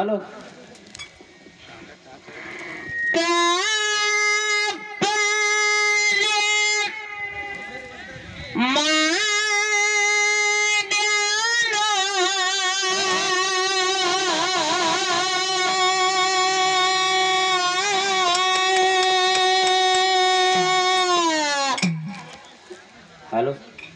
Hello hello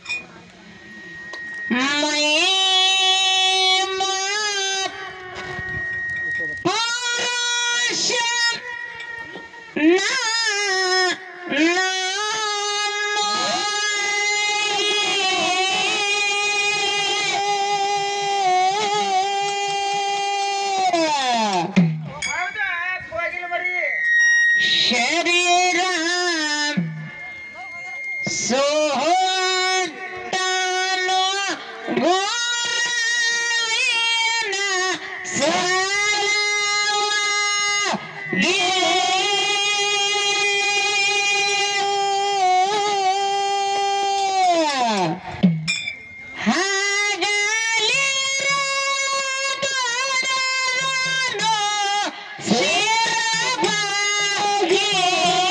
ಹೌದಾ ಹೋಗಿಲ್ಲ ಮರಿ ಶರೀರ ಸೋಹೋಟನು ಗೋವಿನ ಸಲವಾಗಿ ಹಾಗಲಿರುವುದನ್ನು ಸೇರಬಾಗಿ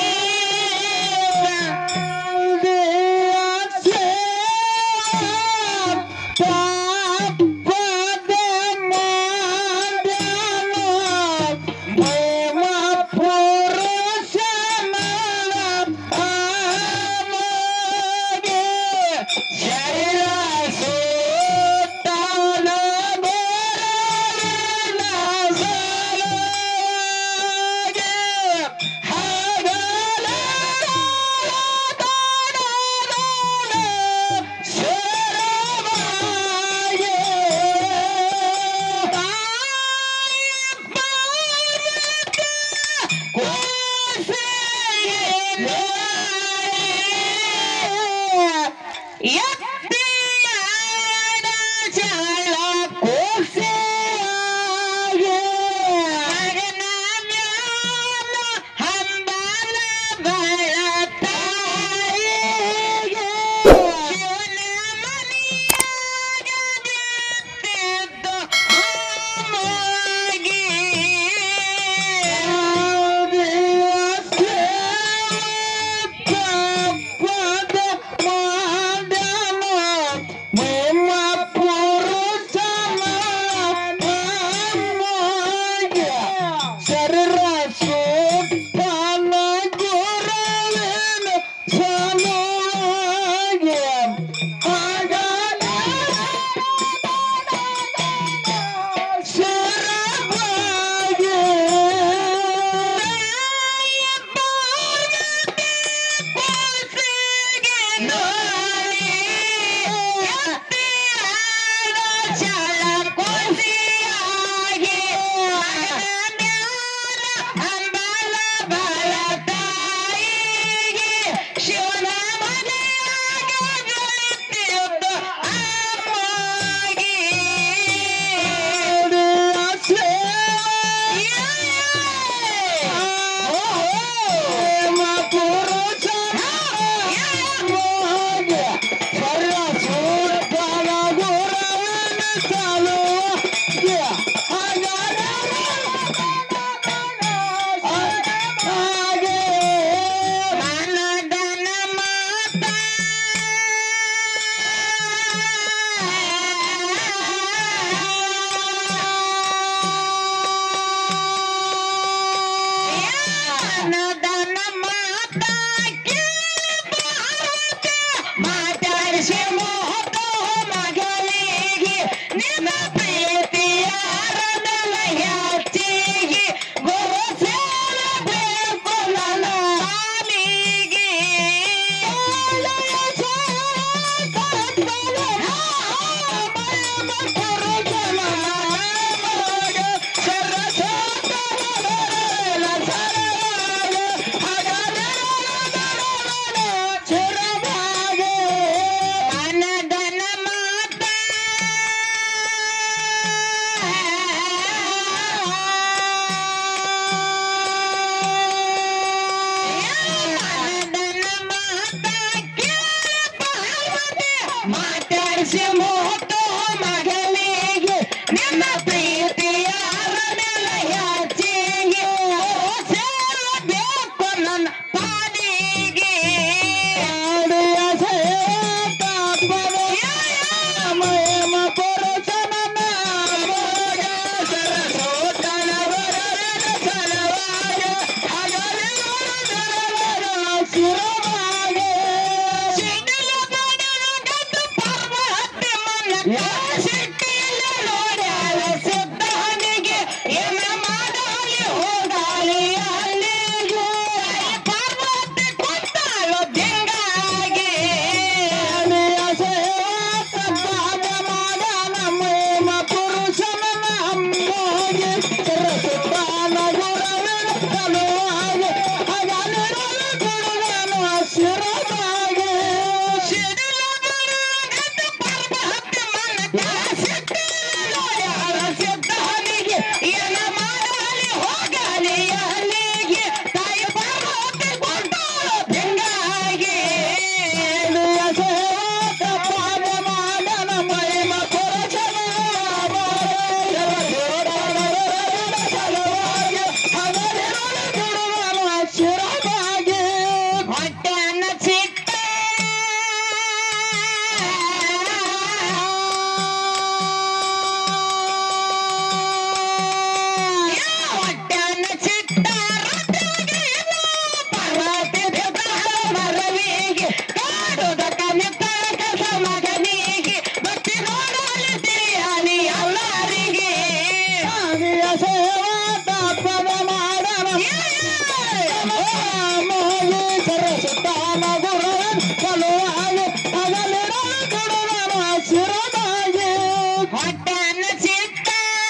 ಮೋಗೇಶ್ವರ ಸುತ್ತಾನ ಗುರು ಸಲುವಾಗಿ ಹಗಲಿರೋ ದುಡುಗನ ಶಿರದಾಗಿ ಹೊಟ್ಟೆನ ಸಿಟ್ಟ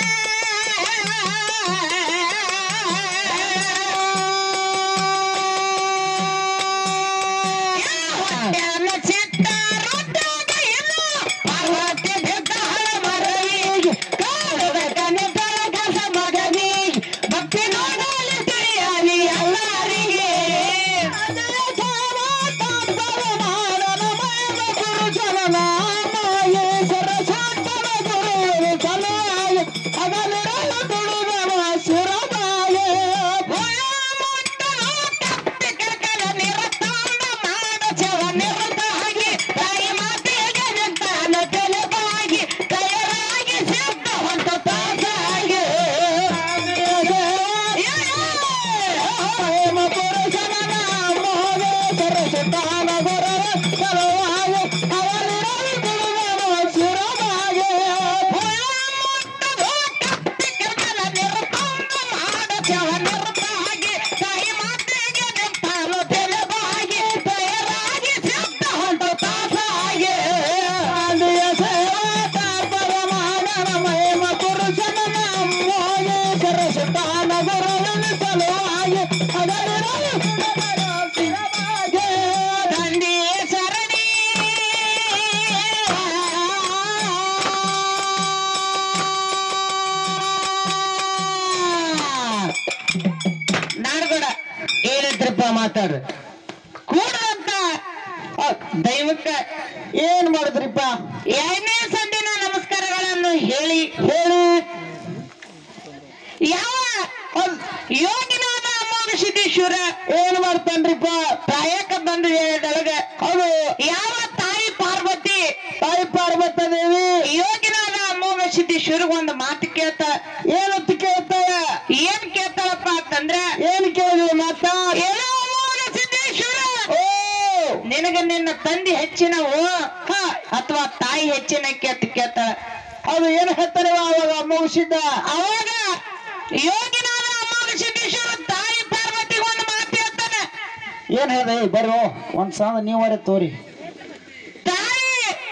ಹೊಟ್ಟೆನ ಸಿಟ್ಟ ರೊಟ್ಟಾಗ ಇಲ್ಲ ಪಾರ್ವತಿ ಬಿದ್ದ ಹಳಮರವಿಗೆ ಕಾಡದ ಕನಕರ ಕಸ ಮಗನಿಗೆ ಭಕ್ತಿ ನೋಡಲಿ ತಿಳಿಯಲಿ ಎಲ್ಲರಿಗೆ ದಂಡಿಯ ಸರಣಿ ನಾಡ್ಬೇಡ ಏನಿದ್ರಪ್ಪ ಮಾತಾಡ್ರಿ ಕೂಡಂತ ದೈವಕ್ಕ ಏನ್ ಮಾಡಿದ್ರಿಪ್ಪ ಎರಡನೇ ಸಂದಿನ ನಮಸ್ಕಾರಗಳನ್ನು ಹೇಳಿ ಹೇಳಿ ಯಾವ ಯೋಗಿನಾದ ಅಮೋಘ ಸಿದ್ದೇಶ್ವರ ಏನ್ ಮಾಡ್ತಾನ್ರಿಪ್ಪ ಪ್ರಾಯಕ ಬಂದು ಹೇಳಿದೊಳಗ ಅದು ಯಾವ ತಾಯಿ ಪಾರ್ವತಿ ತಾಯಿ ಪಾರ್ವತ ದೇವಿ ಯೋಗಿನಾದ ಅಮೋಘ ಸಿದ್ದೇಶ್ವರ ಒಂದು ಮಾತು ಕೇಳ್ತಾಳ ಏನಂತ ಕೇಳ್ತಾಳ ಏನ್ ಕೇಳ್ತಾಳಪ್ಪ ಅಂತಂದ್ರ ಏನ್ ಕೇಳಿದ್ವಿ ಮಾತ ಏನೋ ಅಮೋಘ ಸಿದ್ದೇಶ್ವರ ಓ ನಿನಗ ನಿನ್ನ ತಂದೆ ಹೆಚ್ಚಿನವು ಅಥವಾ ತಾಯಿ ಹೆಚ್ಚಿನ ಕೇತ ಕೇಳ್ತಾಳ ಅದು ಏನು ಹೇಳ್ತಾರೆ ಅವಾಗ ಮುಗಿಸಿದ್ದ ಅವಾಗ ಯೋಗಿನಾದ ಅಮೋಘ ಸಿದ್ದೇಶ್ವರ ತಾಯಿ ಪಾರ್ವತಿಗೆ ಒಂದು ಮಾತು ಹೇಳ್ತಾನೆ ಏನ್ ಹೇಳ್ದೆ ಬರ್ರೋ ಒಂದ್ ಸಾಂಗ್ ನೀವ್ ಮಾಡಿ ತೋರಿ ತಾಯಿ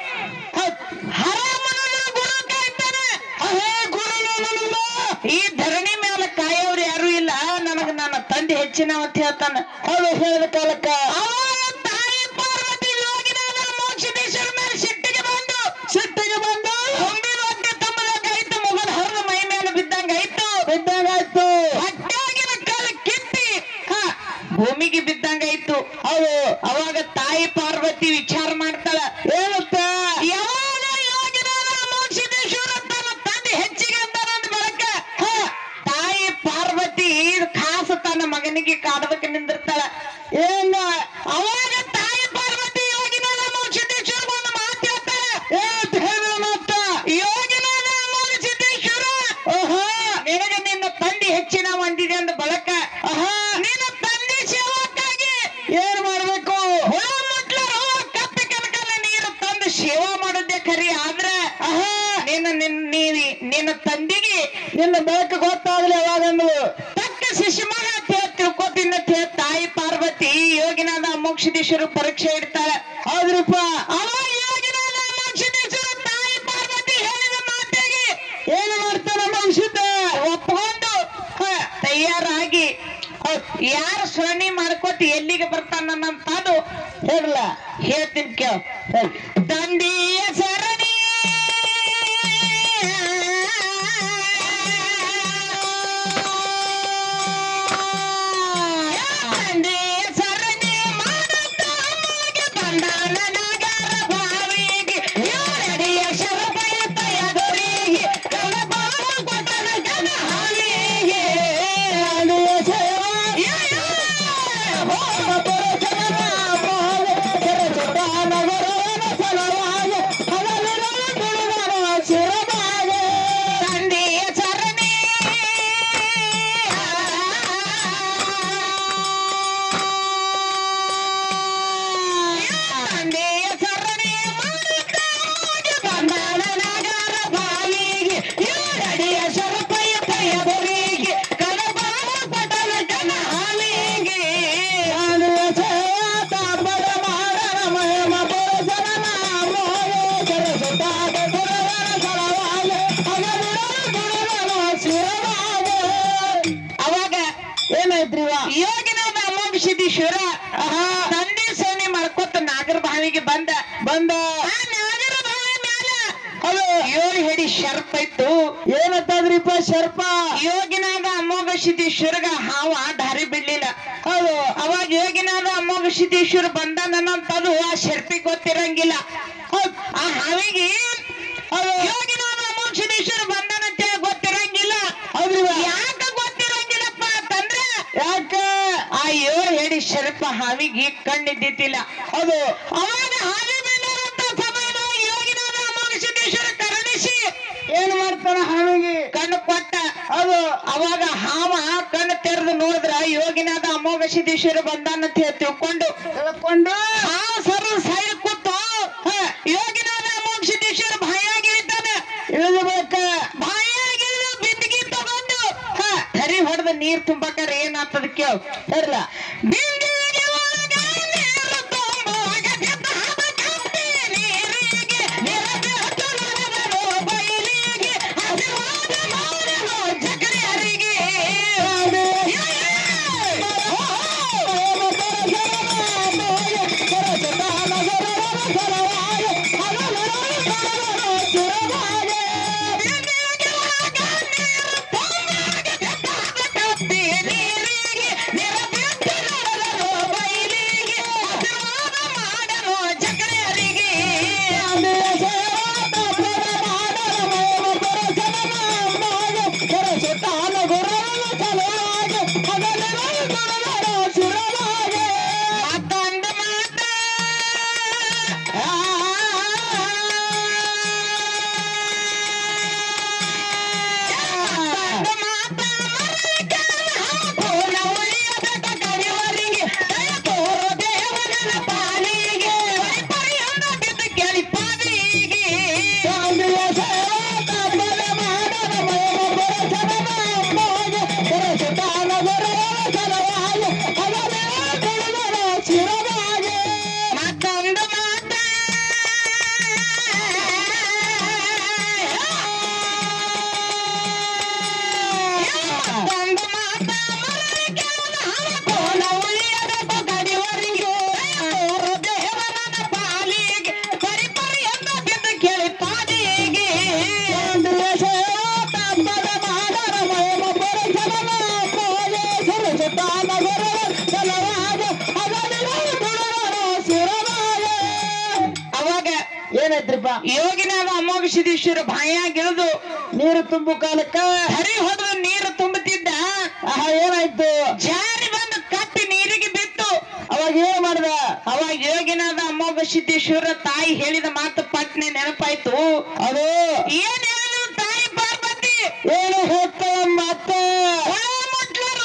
ಹರಮನನ ಗುರು ಕಾಯ್ತಾನೆ ಅಹೇ ಗುರು ನನ್ನನ್ನ. ಈ ಧರಣಿ ಮೇಲೆ ಕಾಯೋರು ಯಾರು ಇಲ್ಲ ನನಗ ನನ್ನ ತಂದೆ ಹೆಚ್ಚಿನ ಅಂತ ಹೇಳ್ತಾನೆ ಅದು ಹೇಳಿದ ಕಾಲಕ್ಕ ಅವಾಗ ತಾಯಿ ಪಾರ್ವತಿ ಯೋಗಿನಾದ ಮೋಕ್ಷದೇಶ್ವರ ಮೇಲೆ ಸಿಟ್ಟಿಗೆ ಬಂದು ಸಿಟ್ಟಿಗೆ ಬಂದು ತುಂಬಿದ ಹೊಟ್ಟೆ ತುಂಬದಂಗಾಯ್ತು ಮುಗದ ಹರಿದ ಮೈ ಮೇಲೆ ಬಿದ್ದಂಗಾಯ್ತು ಬಿದ್ದಂಗಾಯ್ತು ಹೊಟ್ಟೆಗಿನ ಕಾಲ ಕಿತ್ತಿ ಹ, ಭೂಮಿಗೆ ಬಿದ್ದಂಗಾಯ್ತು ಹೌದು ಅವಾಗ ತಾಯಿ ಪಾರ್ವತಿ ವಿಚಾರ ಮಾಡ್ತಾಳ ಹೇಳುತ್ತ ಯಾವಾಗ ಯೋಗಿನಾದ ಮೋಕ್ಷದೇಶ್ವರ ತನ್ನ ತಂದೆ ಹೆಚ್ಚಿಗೆ ಅಂತಾನಂದ ಬರಕ ಹ, ತಾಯಿ ಪಾರ್ವತಿ ಖಾಸ ತನ್ನ ಮಗನಿಗೆ ಕಾಡದಕ್ಕೆ ನಿಂದಿರ್ತಾಳ ಏನ ಅವಾಗ ತಾಯಿ ಪಾರ್ವತಿ ಯೋಗಿನಾದ ಮೋಕ್ಷದೇಶ್ವರ ಒಂದು ಮಾತು ಹೇಳ್ತಾಳ ಏತ್ ಹೇಳಿದ ಮತ್ತ ಯೋಗಿನಾದ ಮೋಕ್ಷದೇಶ್ವರ ಆಹಾ ನಿನಗೆ ನಿನ್ನ ತಂದೆ ಹೆಚ್ಚಿನ ಹೊಂದಿದೆ ಅಂದ ಬಳಕ ಆಹಾ ನಿನ್ನ ತಂದೆ ಸೇವಕ್ಕಾಗಿ ಏನ್ ಮಾಡ್ಬೇಕು ಹುಳ ಮುಟ್ಲರು ಕಪ್ಪಿ ಕನಕನ ನೀರು ತಂದು ಸೇವಾ ಮಾಡೋದೇ ಖರಿ ಆದ್ರ ಆಹಾ ನಿನ್ನ ನಿನ್ನ ನೀ- ನಿನ್ನ ತಂದೆಗೆ ನಿನ್ನ ಬೆಳಕು ಗೊತ್ತಾಗ್ಲಿ ಅವಾಗಂದು ತಕ್ಕ ಶಿಶುಮಗ ಅಂತ ಹೇಳಿ ತಿಳ್ಕೊತೀನಿ ಅಂತ ಹೇಳಿ ತಾಯಿ ಪಾರ್ವತಿ ಯೋಗಿನಾದ ಮೋಕ್ಷದೇಶ್ವರ ಪರೀಕ್ಷೆ ಇಡ್ತಾಳೆ ಹೌದ್ರಿಪ್ಪ ಅವಾಗ ಯೋಗಿನಾದ ಮೋಕ್ಷದೇಶ್ವರ ತಾಯಿ ಪಾರ್ವತಿ ಹೇಳಿದ ಮಾತಿಗೆ ಏನ್ ಮಾಡ್ತಾನ ಮುಗಿಸಿದ್ದ ಒಪ್ಕೊಂಡು ಹ, ತಯಾರಾಗಿ ಯಾರು ಸರಣಿ ಮಾಡ್ಕೊತ ಎಲ್ಲಿಗೆ ಬರ್ತಾನಂತದು ಹೇಳಲ್ಲ ಹೇಳ್ತೀನಿ ಕೇಳ ಹೇಳಿ ದಂಡಿಯ ಸರಣಿ ದಂಡಿಯ ಸರಣಿ ಮಾಡುತ್ತ ಅಮ್ಮಗೆ ಬಂದಾನ ನಗರ ಬಾವಿಗೆ ಯಾರಡಿಯ ಶರಪಯುತ ಎದುರಿಗೆ ಕಳಬಾವು ಕೊಟ್ಟನ ಜನ ಹಾಲಿಗೆ ದಾಂಡಿಯ ಸೇವಾ ಯಾ, ಯಾ, ಹೋ. ತಂದೆಯ ಸರಣಿ ತಂದೆಯ ಸರಣಿ ಮಾಡುತ್ತ ಹೋಗಿ ಬಂದಾನ ನಗರ ಬಾವಿಗೆ ಏಳಡಿಯ ಶರಪಯ ಪಯ ಬರಿಗೆ ಕಡಬಾವ ಪಟಲ ಜನ ಹಾಲಿಗೆ ಸಿದ್ದೇಶ್ವರ ತಂದೆ ಸೇನೆ ಮಾಡ್ಕೊತ ನಾಗರ ಬಾವಿಗೆ ಬಂದ ಬಂದ ಆ ನಾಗರ ಬಾವಿ ಮ್ಯಾಲ ಅದು ಏಳು ಹೆಡಿ ಶರ್ಪ್ ಇತ್ತು ಏನಂತಂದ್ರಿಪ್ಪ ಶರ್ಪ ಯೋಗಿನಾದ ಅಮೋಘ ಸಿದ್ದೇಶ್ವರಗ ಹಾವ ದಾರಿ ಬಿಡ್ಲಿಲ್ಲ ಅದು ಅವಾಗ ಯೋಗಿನಾದ ಅಮೋಘ ಸಿದ್ದೇಶ್ವರ ಬಂದನಂತದು ಆ ಶರ್ಪಿ ಗೊತ್ತಿರಂಗಿಲ್ಲ ಹೌದ್, ಆ ಹಾವಿಗೆ ಅದು ಯೋಗಿನಾದ ಅಮೋಘ ಸಿದ್ದೇಶ್ವರ ಬಂದನಂತ ಗೊತ್ತಿರಂಗಿಲ್ಲ ಹೌದ್ರಿ ಯಾಕ ಗೊತ್ತಿರಂಗಿಲ್ಲಪ್ಪ ಅಂತಂದ್ರೆ ಯಾಕ ಆ ಏಳು ಹೇಳಿ ಶರ್ಪ ಹಾವಿಗೆ ಕಣ್ಣಿದ್ದಿತ್ತಿಲ್ಲ ಅದು ಅವಾಗ ಹಾವಿ ಬೀಳೋರಂತ ಸಮಯದಾಗ ಯೋಗಿನಾದ ಅಮೋಘ ಸಿದ್ದೇಶ್ವರ ಕರುಣಿಸಿ ಏನ್ ಮಾಡ್ತಾನ ಹಾವಿಗೆ ಕಣ್ಣು ಕೊಟ್ಟ ಅದು ಅವಾಗ ಹಾವ ಕಣ್ಣು ತೆರೆದು ನೋಡಿದ್ರ ಯೋಗಿನಾದ ಅಮೋಘ ಸಿದ್ದೇಶ್ವರ ಬಂದಾನಂತ ಹೇಳಿ ತಿಳ್ಕೊಂಡು ತಿಳ್ಕೊಂಡು ಹಾವ ಸರ್ ಸೈಡ್ ಕೂತು ಹ, ಯೋಗಿನಾದ ಅಮೋಘ ಸಿದ್ದೇಶ್ವರ ಬಾಯಾಗಿ ಇಳಿತಾನೆ ಇಳಿದ್ಬೇಕ ಬಾಯಾಗಿ ಇಳಿದು ಬಿಂದಿಗೆ ತಗೊಂಡು ಹ, ಹರಿ ಹೊಡೆದ ನೀರ್ ತುಂಬಾಕರ ಏನಾಗ್ತದ ಕೇಳು ಇರ್ಲ ಬಿಂದಿಗೆ ಒಳಗ ನೀರು ತುಂಬುವಾಗ ಬಿದ್ದ ಹಾವ ಕಂಬಿ ನೀರಿಗೆ ನೆರಬೇಕು ನಡೆದರು ಬಯಲಿಗೆ ಆಶೀರ್ವಾದ ಮಾಡಲು ಜಗರಿಯರಿಗೆ ಮತ್ತೊಂದು ಮಾತ ಮತ್ತೊಂದು ಮಾತ ಪೂರ್ಣ ಉಳಿಯಬೇಕ ಕಡಿವರಿಗೆ ದಯ ತೋರು ದೇವನ ಪಾಲಿಗೆ ಪರಿಹರಣ ಬಿದ್ದು ಕೇಳಿ ಪಾದಿಗೆ ಮತ್ತೊಂದು ಮಾತ ಮತ್ತೊಂದು ಮಾತ ಮರಳಿಕೆಯನ್ನ ಹಾಕೋಣ ಉಳಿಯಬೇಕು ಗಡಿವರಿಗೆ ತೋರು ದೇವನ ಪಾಲಿಗೆ ಪರಿ ಪರಿ ಅಂತ ಬಿದ್ದು ಕೇಳಿ ಪಾದಿಗೆ ಅವಾಗ ಏನೈತ್ರಿಪ್ಪ ಯೋಗಿನಾದ ಅಮೋಘ ಸಿದ್ದೇಶ್ವರ ಬಾಯಾಗಿಳಿದು ನೀರು ತುಂಬು ಕಾಲಕ್ಕ ಹರಿ ಹೊಡೆದು ನೀರು ತುಂಬುತ್ತಿದ್ದ ಆಹಾ ಏನಾಯ್ತು ಜಾರಿ ಬಂದು ಕಪ್ಪಿ ನೀರಿಗೆ ಬಿತ್ತು ಅವಾಗ ಏನ್ ಮಾಡ್ದ ಅವಾಗ ಯೋಗಿನಾದ ಅಮೋಘ ಸಿದ್ದೇಶ್ವರ ತಾಯಿ ಹೇಳಿದ ಮಾತು ಪಟ್ನೆ ನೆನಪಾಯ್ತು ಅದು ಏನ್ ಹೇಳಿದ್ರು ತಾಯಿ ಪಾರ್ವತಿ ಏನು ಹೇಳ್ತಾವ ಮತ್ತ ಒಳ ಮುಟ್ಲರು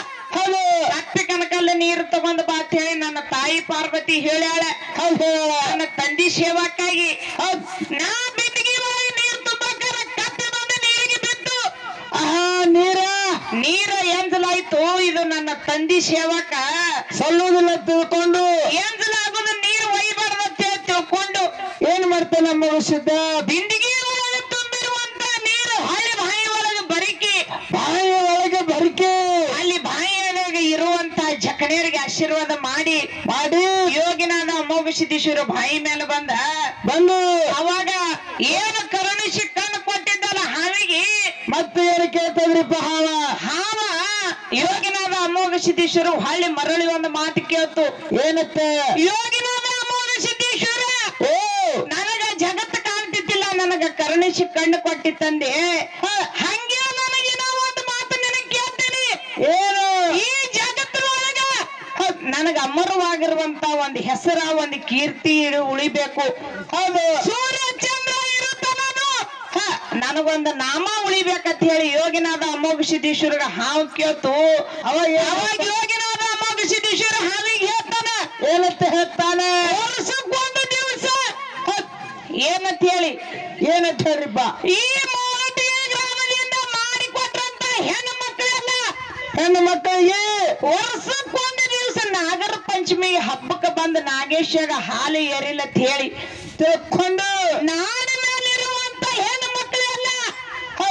ಅದು ಕಪ್ಪಿ ಕನಕಲ್ಲ ನೀರು ತಗೊಂಡ್ ಬಾ ಅಂತ ಹೇಳಿ ನನ್ನ ತಾಯಿ ಪಾರ್ವತಿ ಹೇಳ್ಯಾಳ ಹೌದು ನನ್ನ ತಂದಿ ಸೇವಕ್ಕಾಗಿ ಹೌದ್. ನಾ ಬಿಟ್ಟಿಗೆ ಒಳಗೆ ನೀರು ತುಂಬಾಕರ ಕಪ್ಪಿ ಬಂದು ನೀರಿಗೆ ಬಿತ್ತು ಆಹಾ ನೀರ ನೀರ ಎಂಜಲಾಯ್ತು ಇದು ನನ್ನ ತಂದಿ ಸೇವಕ ಸಲ್ಲುವುದಿಲ್ಲ ತಿಳ್ಕೊಂಡು ಎಂಜಲಾಗುದು ನೀರು ಒಯ್ಬಾರ್ದು ಅಂತ ಹೇಳಿ ತಿಳ್ಕೊಂಡು ಏನ್ ಮಾಡ್ತಾನ ನಮ್ಮ ಸಿದ್ಧ ಬಿಂದಿಗೆ ಒಳಗೆ ತುಂಬಿರುವಂತ ನೀರು ಹಳ್ಳಿ ಬಾಯಿ ಒಳಗೆ ಬರಿಕಿ ಬಾಯಿ ಒಳಗೆ ಬರಿಕೆ ಅಲ್ಲಿ ಬಾಯಿಯೊಳಗೆ ಇರುವಂತ ಜಕಣಿಯರಿಗೆ ಆಶೀರ್ವಾದ ಮಾಡಿ ಮಾಡಿ ಯೋಗಿನಾದ ಅಮೋಘ ಸಿದ್ದೇಶ್ವರ ಬಾಯಿ ಮೇಲೆ ಬಂದ ಬಂದು ಅವಾಗ ಏನು ಕರುಣಿಸಿ ಕಣ್ಣು ಕೊಟ್ಟಿದ್ದಲ್ಲ ಹಾವಿಗೆ ಮತ್ತೆ ಏನು ಕೇಳ್ತದ್ರಿಪ್ಪ ಹಾವ ಹಾವ ಯೋಗಿನಾದ ಅಮೋಘ ಸಿದ್ದೇಶ್ವರ ಹಳ್ಳಿ ಮರಳಿ ಒಂದು ಮಾತು ಕೇಳ್ತು ಏನತ್ತ ಯೋಗಿನಾದ ಅಮೋಘ ಸಿದ್ದೇಶ್ವರ ಓ ನನಗ ಜಗತ್ತು ಕಾಣ್ತಿದ್ದಿಲ್ಲ ನನಗ ಕರುಣಿಸಿ ಕಣ್ಣು ಕೊಟ್ಟಿತ್ತಂದೆ ಹ, ಹಂಗೆ ನನಗೆ ನಾ ಒಂದು ಮಾತು ನಿನಗೆ ಕೇಳ್ತೀನಿ ಏನು ಈ ಜಗತ್ತಿನೊಳಗ ಹ, ನನಗ ಅಮರವಾಗಿರುವಂತ ಒಂದು ಹೆಸರ ಒಂದು ಕೀರ್ತಿ ಇಡು- ಉಳಿಬೇಕು ಹೌದು ಸೂರ್ಯ ಚಂದ್ರ ಇರುತ್ತನನು ಹ, ನನಗೊಂದು ನಾಮ ಉಳಿಬೇಕಂತ ಹೇಳಿ ಯೋಗಿನಾದ ಅಮೋಘ ಸಿದ್ದೇಶ್ವರಗ ಹಾವು ಕೇಳ್ತು ಅವ ಅವಾಗ ಯೋಗಿನಾದ ಅಮೋಘ ಸಿದ್ದೇಶ್ವರ ಹಾವಿಗೆ ಹೇಳ್ತಾನ ಏನತ್ತ ಹೇಳ್ತಾನೆ ವರ್ಷಕ್ಕೊಂದು ದಿವಸ ಹ, ಏನಂತ ಹೇಳಿ ಏನಂತ ಹೇಳ್ರಿಪ್ಪ ಈ ಮೂವಟಿ ಗ್ರಾಮದಿಂದ ಮಾಡಿಕೊಟ್ರಂತ ಹೆಣ್ಣು ಮಕ್ಕಳೆಲ್ಲ ಹೆಣ್ಣು ಮಕ್ಕಳಿಗೆ ವರ್ಷಕ್ಕೊಂದು ದಿವಸ ನಾಗರ ಪಂಚಮಿ ಹಬ್ಬಕ್ಕೆ ಬಂದ ನಾಗೇಶ್ವರ ಹಾಲು ಏರಿಲ್ಲ ಅಂತ ಹೇಳಿ ತಿಳ್ಕೊಂಡು ನಾಡಿನಲ್ಲಿರುವಂತ ಹೆಣ್ಣು ಮಕ್ಕಳೆಲ್ಲ ಹೌದ್.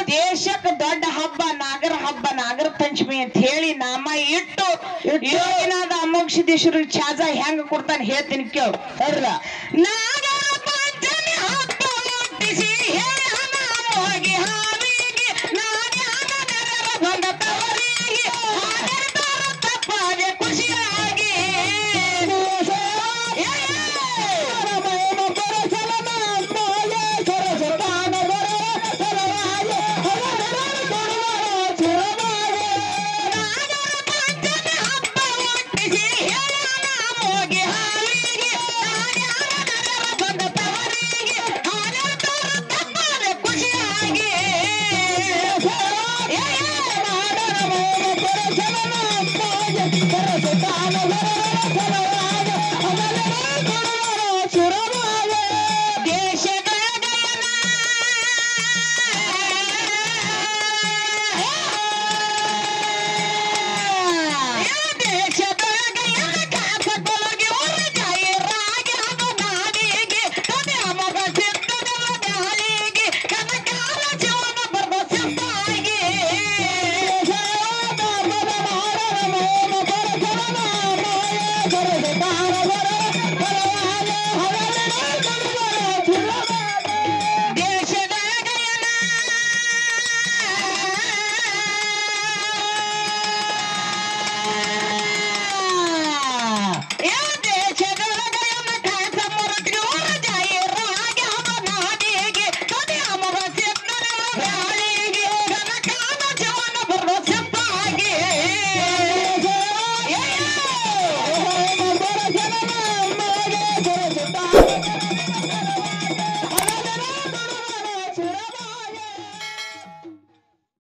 ದೇಶಕ್ಕೆ ದೊಡ್ಡ ಹಬ್ಬ ನಾಗರ ಹಬ್ಬ ನಾಗರ ಪಂಚಮಿ ಅಂತ ಹೇಳಿ ನಾಮ ಇಟ್ಟು ಯೋಗಿನಾದ ಅಮೋಘ ಸಿದ್ದೇಶ್ವರಿಗೆ ಚಾಜ ಹೆಂಗ ಕೊಡ್ತಾನೆ ಹೇಳ್ತೀನಿ ಕೇಳು ಹೇಳ್ರಲ್ಲ ನಾಗರ ಪಂಚಮಿ ಹಬ್ಬ ಹುಟ್ಟಿಸಿ ಹೇಳನ ಹೋಗಿ ಹಾವಿಗೆ ನಾಡ್ಯಾನ ನೆರವ ಬಂದ ತವರಿಗೆ ಹಾಗೆರ್ತಾರ ತಪ್ಪಾಗೆ ಖುಷಿಯಾಗಿ ಏ, ನಾಗರ ಪಂಚಮಿ ಹಬ್ಬ ಹುಟ್ಟಿಸಿ ಹೇಳನ ಹೋಗಿ ಹಾವಿಗೆ ನಾಡ್ಯಾನ ನೆರವ ಬಂದ ತವರಿಗೆ ಹಾಗೆರ್ತಾರ ತಪ್ಪಾಗೆ ಖುಷಿಯಾಗಿ ಏ, ¡Vamos!